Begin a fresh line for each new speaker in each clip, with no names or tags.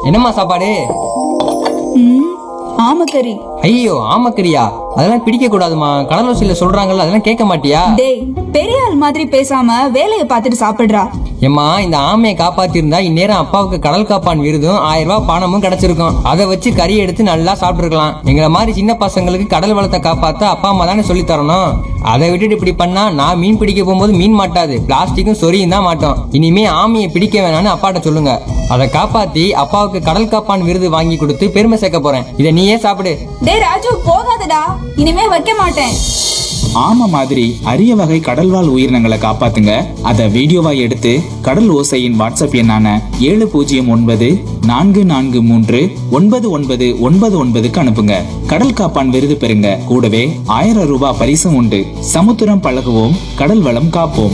என்னம்மா சாப்பாடு
ம் ஆமக்கறி
ஐயோ ஆமக்கரியா அதெல்லாம் பிடிக்க கூடாதுமா கடலூசியில சொல்றாங்கல்ல அதெல்லாம் கேட்க மாட்டியா
டேய் பெரிய ஆள் மாதிரி பேசாம வேலையை பார்த்துட்டு சாப்பிடுறா
ஏம்மா இந்த ஆமையை காப்பாத்திருந்தா இந்நேரம் அப்பாவுக்கு கடல் காப்பான் விருதும் ஆயிரம் ரூபாய் பணமும் கிடைச்சிருக்கும் அதை வச்சு கறி எடுத்து நல்லா சாப்பிட்டுருக்கலாம் எங்களை மாதிரி சின்ன பசங்களுக்கு கடல் வளத்தை காப்பாத்த அப்பா அம்மா தானே சொல்லி தரணும் அதை விட்டுட்டு இப்படி பண்ணா நான் மீன் பிடிக்க போகும்போது மீன் மாட்டாது பிளாஸ்டிக்கும் சொரியும் தான் மாட்டோம் இனிமே ஆமையை பிடிக்க வேணாம்னு அப்பாட்ட சொல்லுங்க அதை காப்பாத்தி அப்பாவுக்கு கடல் காப்பான் விருது வாங்கி கொடுத்து பெருமை சேர்க்க போறேன் இதை நீயே சாப்பிடு
டேய் ராஜு போகாதடா இனிமே வைக்க மாட்டேன்
ஆமை மாதிரி அரிய வகை கடல்வாழ் உயிரினங்களை காப்பாத்துங்க அதை வீடியோவா எடுத்து கடல் ஓசையின் வாட்ஸ்அப் எண்ணான ஏழு பூஜ்ஜியம் ஒன்பது நான்கு நான்கு மூன்று ஒன்பது ஒன்பது ஒன்பது ஒன்பதுக்கு அனுப்புங்க கடல் காப்பான் விருது பெறுங்க கூடவே ஆயிரம் ரூபாய் பரிசும் உண்டு சமுத்திரம் பழகுவோம் கடல் வளம் காப்போம்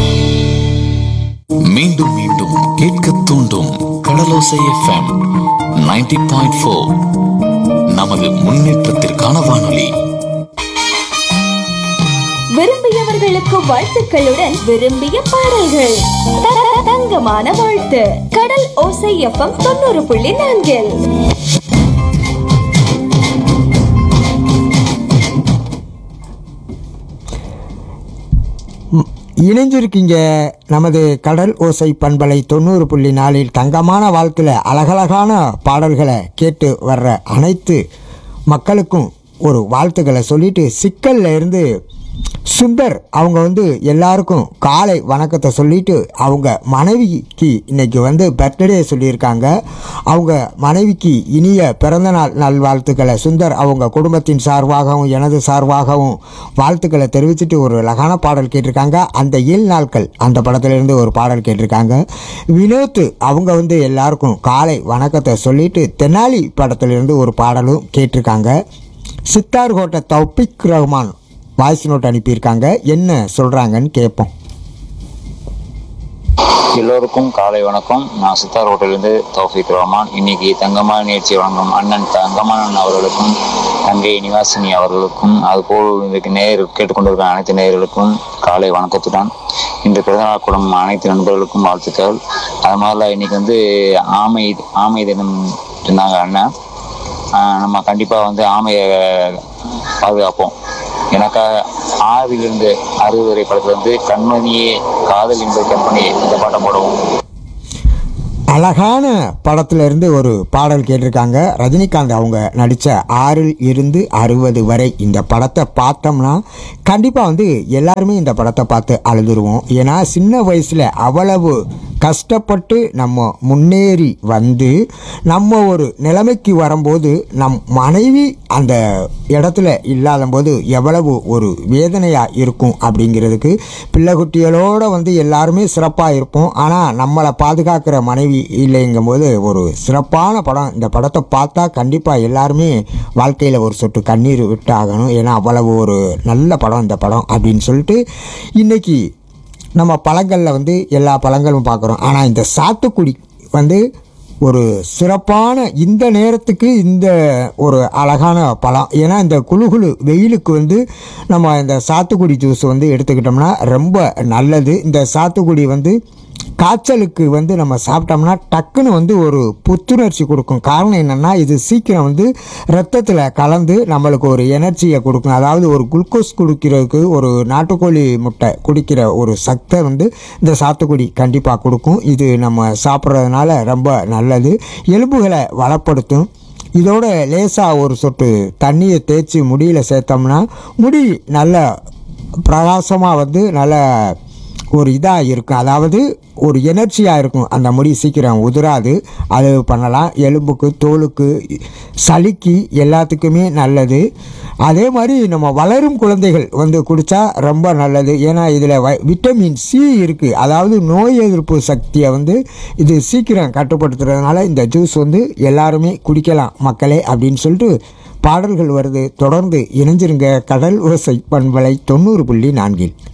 மீண்டும் மீண்டும் கேட்க தூண்டும் கடலோசை எஃப்எம் 90.4 பாயிண்ட் ஃபோர் நமது முன்னேற்றத்திற்கான வானொலி
விரும்பியவர்களுக்கு வாழ்த்துக்களுடன் விரும்பிய பாடல்கள் த- த- தங்கமான வாழ்த்து கடல் ஓசை எஃப்எம் தொண்ணூறு புள்ளி நான்கில்
இணைஞ்சிருக்கீங்க நமது கடல் ஓசை பண்பலை தொண்ணூறு புள்ளி நாலில் தங்கமான வாழ்க்கையில் அழகழகான பாடல்களை கேட்டு வர்ற அனைத்து மக்களுக்கும் ஒரு வாழ்த்துக்களை சொல்லிட்டு சிக்கல்ல இருந்து சுந்தர் அவங்க வந்து எல்லாருக்கும் காலை வணக்கத்தை சொல்லிட்டு அவங்க மனைவிக்கு இன்னைக்கு வந்து பர்த்டே சொல்லியிருக்காங்க அவங்க மனைவிக்கு இனிய பிறந்தநாள் நல்வாழ்த்துக்களை சுந்தர் அவங்க குடும்பத்தின் சார்பாகவும் எனது சார்பாகவும் வாழ்த்துக்களை தெரிவிச்சுட்டு ஒரு அழகான பாடல் கேட்டிருக்காங்க அந்த ஏழு நாட்கள் அந்த படத்திலிருந்து ஒரு பாடல் கேட்டிருக்காங்க வினோத் அவங்க வந்து எல்லாருக்கும் காலை வணக்கத்தை சொல்லிட்டு தெனாலி படத்திலிருந்து ஒரு பாடலும் கேட்டிருக்காங்க சித்தார் கோட்டை தௌபிக் ரஹ்மான் வாய்ஸ் நோட் அனுப்பியிருக்காங்க என்ன சொல்கிறாங்கன்னு கேட்போம்
எல்லோருக்கும் காலை வணக்கம் நான் சித்தார் ஹோட்டலிருந்து தௌஃபிக் ரஹ்மான் இன்னைக்கு தங்கமான நிகழ்ச்சி வழங்கும் அண்ணன் தங்கமானன் அவர்களுக்கும் தங்கை நிவாசினி அவர்களுக்கும் அதுபோல் இன்றைக்கு நேர் கேட்டுக்கொண்டிருக்கிற அனைத்து நேயர்களுக்கும் காலை வணக்கத்துடன் இன்று பிறந்தநாள் கூடும் அனைத்து நண்பர்களுக்கும் வாழ்த்துக்கள் அது மாதிரில இன்னைக்கு வந்து ஆமை ஆமை தினம் சொன்னாங்க அண்ணன் ஆஹ் நம்ம கண்டிப்பாக வந்து ஆமையை பாதுகாப்போம் எனக்காக ஆறிலிருந்து அறுபது வரை படத்துல வந்து கண்மணியே காதல் என்பது கம்பெனி இந்த பாட்டம் போடுவோம்
அழகான படத்துல இருந்து ஒரு பாடல் கேட்டிருக்காங்க ரஜினிகாந்த் அவங்க நடித்த ஆறில் இருந்து அறுபது வரை இந்த படத்தை பார்த்தோம்னா கண்டிப்பாக வந்து எல்லாருமே இந்த படத்தை பார்த்து அழுதுருவோம் ஏன்னா சின்ன வயசில் அவ்வளவு கஷ்டப்பட்டு நம்ம முன்னேறி வந்து நம்ம ஒரு நிலைமைக்கு வரும்போது நம் மனைவி அந்த இடத்துல இல்லாத போது எவ்வளவு ஒரு வேதனையாக இருக்கும் அப்படிங்கிறதுக்கு பிள்ளைக்குட்டிகளோடு வந்து எல்லாருமே சிறப்பாக இருப்போம் ஆனால் நம்மளை பாதுகாக்கிற மனைவி இல்லைங்கும் போது ஒரு சிறப்பான படம் இந்த படத்தை பார்த்தா கண்டிப்பாக எல்லாருமே வாழ்க்கையில் ஒரு சொட்டு கண்ணீர் விட்டு ஆகணும் ஏன்னா அவ்வளவு ஒரு நல்ல படம் இந்த படம் அப்படின்னு சொல்லிட்டு இன்றைக்கி நம்ம பழங்களில் வந்து எல்லா பழங்களும் பார்க்குறோம் ஆனால் இந்த சாத்துக்குடி வந்து ஒரு சிறப்பான இந்த நேரத்துக்கு இந்த ஒரு அழகான பழம் ஏன்னா இந்த குளு குளு வெயிலுக்கு வந்து நம்ம இந்த சாத்துக்குடி ஜூஸ் வந்து எடுத்துக்கிட்டோம்னா ரொம்ப நல்லது இந்த சாத்துக்குடி வந்து காய்ச்சலுக்கு வந்து நம்ம சாப்பிட்டோம்னா டக்குன்னு வந்து ஒரு புத்துணர்ச்சி கொடுக்கும் காரணம் என்னென்னா இது சீக்கிரம் வந்து ரத்தத்தில் கலந்து நம்மளுக்கு ஒரு எனர்ஜியை கொடுக்கும் அதாவது ஒரு குளுக்கோஸ் குடிக்கிறதுக்கு ஒரு நாட்டுக்கோழி முட்டை குடிக்கிற ஒரு சக்தை வந்து இந்த சாத்துக்குடி கண்டிப்பாக கொடுக்கும் இது நம்ம சாப்பிட்றதுனால ரொம்ப நல்லது எலும்புகளை வளப்படுத்தும் இதோட லேசாக ஒரு சொட்டு தண்ணியை தேய்ச்சி முடியில் சேர்த்தோம்னா முடி நல்ல பிரகாசமாக வந்து நல்ல ஒரு இதாக இருக்கும் அதாவது ஒரு எனர்ஜியாக இருக்கும் அந்த முடி சீக்கிரம் உதிராது அது பண்ணலாம் எலும்புக்கு தோலுக்கு சளிக்கு எல்லாத்துக்குமே நல்லது அதே மாதிரி நம்ம வளரும் குழந்தைகள் வந்து குடித்தா ரொம்ப நல்லது ஏன்னா இதில் வை விட்டமின் சி இருக்குது அதாவது நோய் எதிர்ப்பு சக்தியை வந்து இது சீக்கிரம் கட்டுப்படுத்துறதுனால இந்த ஜூஸ் வந்து எல்லாருமே குடிக்கலாம் மக்களே அப்படின்னு சொல்லிட்டு பாடல்கள் வருது தொடர்ந்து இணைஞ்சிருங்க கடல் ஓசை பண்பலை தொண்ணூறு புள்ளி நான்கில்